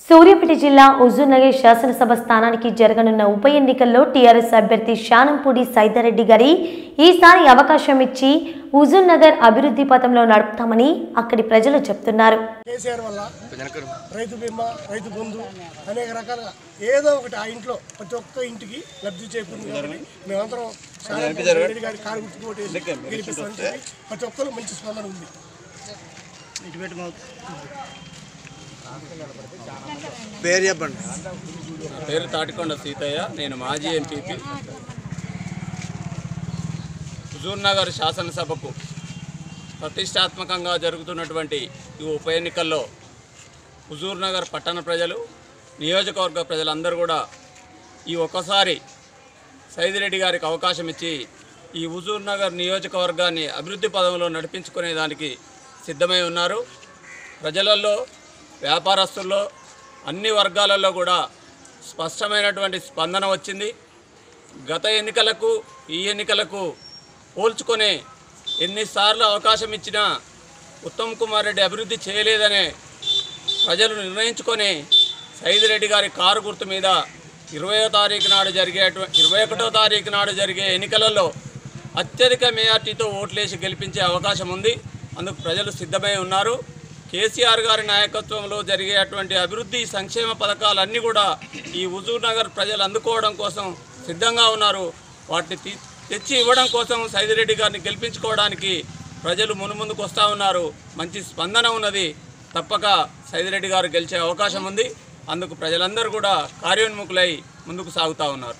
సూర్యాపేట జిల్లా హుజూర్నగర్ శాసనసభ స్థానానికి జరగనున్న ఉప ఎన్నికల్లో టీఆర్ఎస్ అభ్యర్థి శానంపూడి సైదారెడ్డి గారి ఈసారి అవకాశం ఇచ్చి హుజూర్నగర్ అభివృద్ధి పథంలో నడుపుతామని అక్కడి ప్రజలు చెప్తున్నారు కేసీఆర్ వల్ల రైతు బీమా రైతు బంధు అనేక రకాలుగా ఏదో ఒకటి ఆ ఇంట్లో ప్రతి ఒక్క ఇంటికి లబ్ధి చేకూరింది కాబట్టి మేమందరం చాలా రెడ్డి గారి కారు గుర్తుకు ఓటేసి గెలిపిస్తామని చెప్పి ప్రతి ఒక్కరు మంచి స్పందన ఉంది పేరు చెప్పండి నా పేరు తాటికొండ సీతయ్య నేను మాజీ ఎంపీపీ హుజూర్నగర్ శాసనసభకు ప్రతిష్టాత్మకంగా జరుగుతున్నటువంటి ఈ ఉప ఎన్నికల్లో హుజూర్నగర్ పట్టణ ప్రజలు నియోజకవర్గ ప్రజలందరూ కూడా ఈ ఒక్కసారి సైదిరెడ్డి గారికి అవకాశం ఇచ్చి ఈ హుజూర్నగర్ నియోజకవర్గాన్ని అభివృద్ధి పదంలో నడిపించుకునే దానికి సిద్ధమై ఉన్నారు ప్రజలలో వ్యాపారస్తుల్లో అన్ని వర్గాలలో కూడా స్పష్టమైనటువంటి స్పందన వచ్చింది గత ఎన్నికలకు ఈ ఎన్నికలకు పోల్చుకొని ఎన్నిసార్లు అవకాశం ఇచ్చినా ఉత్తమ్ కుమార్ రెడ్డి అభివృద్ధి చేయలేదనే ప్రజలు నిర్ణయించుకొని సైదిరెడ్డి గారి కారు గుర్తు మీద ఇరవయో తారీఖు నాడు జరిగే ఇరవై ఒకటో తారీఖు నాడు జరిగే ఎన్నికలలో అత్యధిక మెజార్టీతో ఓట్లేసి గెలిపించే అవకాశం ఉంది అందుకు ప్రజలు సిద్ధమై ఉన్నారు కేసీఆర్ గారి నాయకత్వంలో జరిగేటువంటి అభివృద్ధి సంక్షేమ పథకాలన్నీ కూడా ఈ హుజూర్ నగర్ ప్రజలు అందుకోవడం కోసం సిద్ధంగా ఉన్నారు వాటిని తీ- తెచ్చి ఇవ్వడం కోసం సైదిరెడ్డి గారిని గెలిపించుకోవడానికి ప్రజలు మునుముందుకు వస్తూ ఉన్నారు మంచి స్పందన ఉన్నది తప్పక సైదిరెడ్డి గారు గెలిచే అవకాశం ఉంది అందుకు ప్రజలందరూ కూడా కార్యోన్ముఖులై ముందుకు సాగుతూ ఉన్నారు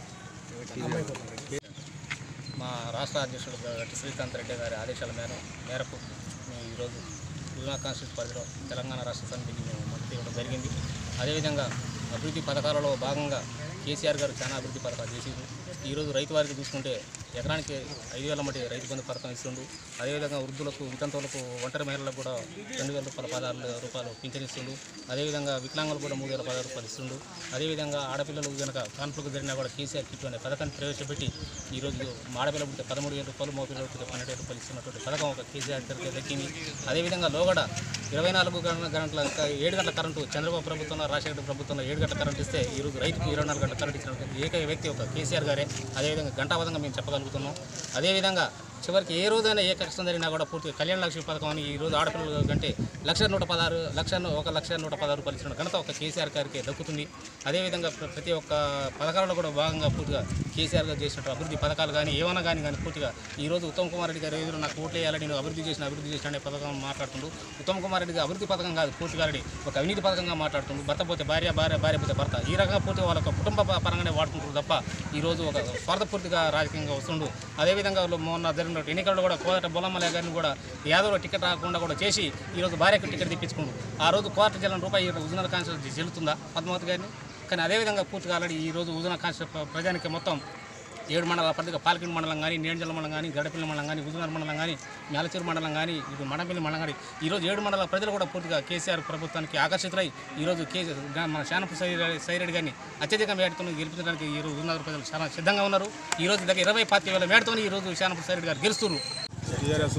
మా రాష్ట్ర అధ్యక్షుడు గట్టి శ్రీకాంత్ రెడ్డి గారి ఆదేశాల మేర మేరకు మేము ఈరోజు యూనా కాన్స్టిట్యూట్ పరిధిలో తెలంగాణ రాష్ట్ర సమితికి మేము మద్దతు ఇవ్వడం జరిగింది అదేవిధంగా అభివృద్ధి పథకాలలో భాగంగా కేసీఆర్ గారు చాలా అభివృద్ధి పథకాలు చేసిండు ఈరోజు రైతు వారికి చూసుకుంటే ఎకరానికి ఐదు వేల మట్టి రైతు బంధు పథకం ఇస్తుండు అదేవిధంగా వృద్ధులకు వితంతువులకు ఒంటరి మహిళలకు కూడా రెండు వేల రూపాయల పదహారు రూపాయలు పింఛన్ ఇస్తుండు అదేవిధంగా వికలాంగులు కూడా మూడు వేల పదహారు రూపాయలు ఇస్తుండు అదేవిధంగా ఆడపిల్లలు కనుక కాన్పులకు జరిగినా కూడా కేసీఆర్ కిట్ అనే పథకాన్ని ప్రవేశపెట్టి ఈరోజు ఆడపిల్ల పుడితే పదమూడు వేల రూపాయలు మగ పిల్లలు పుడితే పన్నెండు వేల రూపాయలు ఇస్తున్నటువంటి పథకం ఒక కేసీఆర్ గారికి దక్కింది అదేవిధంగా లోగడ ఇరవై నాలుగు గంటల గంటల ఏడు గంటల కరెంటు చంద్రబాబు ప్రభుత్వంలో రాజశేఖర ప్రభుత్వంలో ఏడు గంటల కరెంట్ ఇస్తే ఈరోజు రైతుకు ఇరవై నాలుగు గంటల కరెంట్ ఇచ్చినటువంటి ఏకైక వ్యక్తి ఒక కేసీఆర్ గారే అదేవిధంగా గంటాపదంగా మేము చెప్పగలుగుతున్నాం అదేవిధంగా చివరికి ఏ రోజైనా ఏ కష్టం జరిగినా కూడా పూర్తిగా కళ్యాణ లక్ష్మి పథకం అని ఈ రోజు ఆడపిల్లల కంటే లక్ష నూట పదహారు లక్ష ఒక లక్ష నూట పదహారు రూపాయలు ఇచ్చిన ఘనత ఒక కేసీఆర్ గారికి దక్కుతుంది అదేవిధంగా ప్ర- ప్రతి ఒక్క పథకాలలో కూడా భాగంగా పూర్తిగా కేసీఆర్ గారు చేసినట్టు అభివృద్ధి పథకాలు కానీ ఏమైనా కానీ కానీ పూర్తిగా ఈ రోజు ఉత్తమ్ కుమార్ రెడ్డి గారు ఎదురు నాకు ఓట్లు వేయాలని నేను అభివృద్ధి చేసిన అభివృద్ధి చేసిన అనే పథకం మాట్లాడుతుండు ఉత్తమ్ కుమార్ రెడ్డి గారు అభివృద్ధి పథకం కాదు పూర్తిగా రెడ్డి ఒక అవినీతి పథకంగా మాట్లాడుతుండు భర్త పోతే భార్య భార్య భార్య పోతే భర్త ఈ రకంగా పూర్తిగా వాళ్ళ ఒక కుటుంబ ప- పరంగానే వాడుకుంటారు తప్ప ఈ రోజు ఒక స్వార్థపూర్తిగా రాజకీయంగా వస్తుండు అదేవిధంగా వాళ్ళు మొన్న జరిగిన ఎన్నికల్లో కూడా కోదట బొలమ్మల గారిని కూడా యాదవ్ టికెట్ రాకుండా కూడా చేసి ఈ రోజు భార్యకు టికెట్ తెప్పించుకుండు ఆ రోజు కోట జిల్లా రూపాయి ఉజునర్ కాన్స్టిట్యూన్సీ చెల్లుతుందా పద్మావతి గారిని కానీ అదేవిధంగా పూర్తిగా ఆల్రెడీ ఈ రోజు ఉజునర్ కాన్స్టిట్యూ ప్రజానికి మొత్తం ఏడు మండలాల పరిధిగా పాలకిండి మండలం కానీ నేంజల మండలం కానీ గడపల్లి మండలం కానీ హుజూనర్ మండలం కానీ మేలచూరు మండలం కానీ ఇటు మడపల్లి మండలం కానీ ఈరోజు ఏడు మండలాల ప్రజలు కూడా పూర్తిగా కేసీఆర్ ప్రభుత్వానికి ఆకర్షితులై ఈరోజు కే మన శానపు సైరెడ్డి గారిని అత్యధిక మేడతో గెలిపించడానికి ఈ రోజు హుజూర్నగర్ ప్రజలు చాలా సిద్ధంగా ఉన్నారు ఈ రోజు దగ్గర ఇరవై పార్టీ వేల మేడతో ఈ రోజు శానపు సైరెడ్డి గారు గెలుస్తున్నారు టీఆర్ఎస్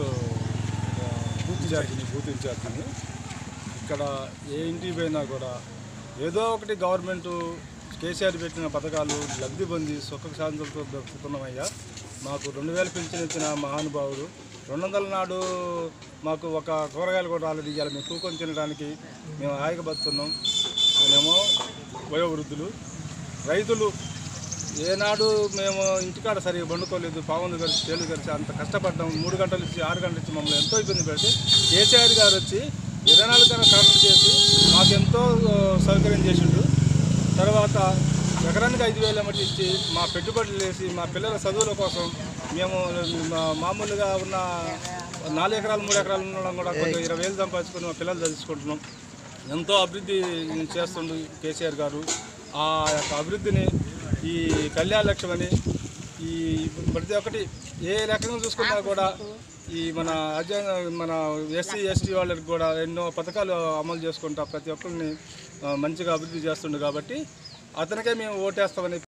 బూత్ ఇన్ఛార్జిని బూత్ ఇన్ఛార్జిని ఇక్కడ ఏ ఇంటికి పోయినా కూడా ఏదో ఒకటి గవర్నమెంట్ కేసీఆర్ పెట్టిన పథకాలు లబ్ధి పొంది సుఖ శాంతులతో దక్కుతున్నామయ్యా మాకు రెండు వేలు పింఛన్ ఇచ్చిన మహానుభావుడు రెండు వందల నాడు మాకు ఒక కూరగాయలు కూడా రాలేదు ఇవాళ మేము తూకొని తినడానికి మేము హాయిగా బతున్నాం మేమేమో వయోవృద్ధులు రైతులు ఏనాడు మేము ఇంటికాడ సరిగా వండుకోలేదు పావులు కలిసి తేలు కలిసి అంత కష్టపడ్డాం మూడు గంటలు ఇచ్చి ఆరు గంటలు ఇచ్చి మమ్మల్ని ఎంతో ఇబ్బంది పెడితే కేసీఆర్ గారు వచ్చి ఇరవై నాలుగు గంటల కరెంట్ చేసి మాకు ఎంతో ఆ, సౌకర్యం చేసిండు తర్వాత ఎకరానికి ఐదు వేల మట్టి ఇచ్చి మా పెట్టుబడులు వేసి మా పిల్లల చదువుల కోసం మేము మా- మామూలుగా ఉన్న నాలుగు ఎకరాలు మూడు ఎకరాలు ఉండడం కూడా కొంచెం ఇరవై వేలు సంపాదించుకొని మా పిల్లలు చదువుకుంటున్నాం ఎంతో అభివృద్ధి చేస్తుండు కేసీఆర్ గారు ఆ యొక్క అభివృద్ధిని ఈ కళ్యాణ లక్ష్యం అని ఈ ప్రతి ఒక్కటి ఏ రకంగా చూసుకున్నా కూడా ఈ మన అజ మన ఎస్సీ ఎస్టీ వాళ్ళకి కూడా ఎన్నో పథకాలు అమలు చేసుకుంటా ప్రతి ఒక్కరిని ఆ, మంచిగా అభివృద్ధి చేస్తుండు కాబట్టి అతనికే మేము ఓటేస్తామని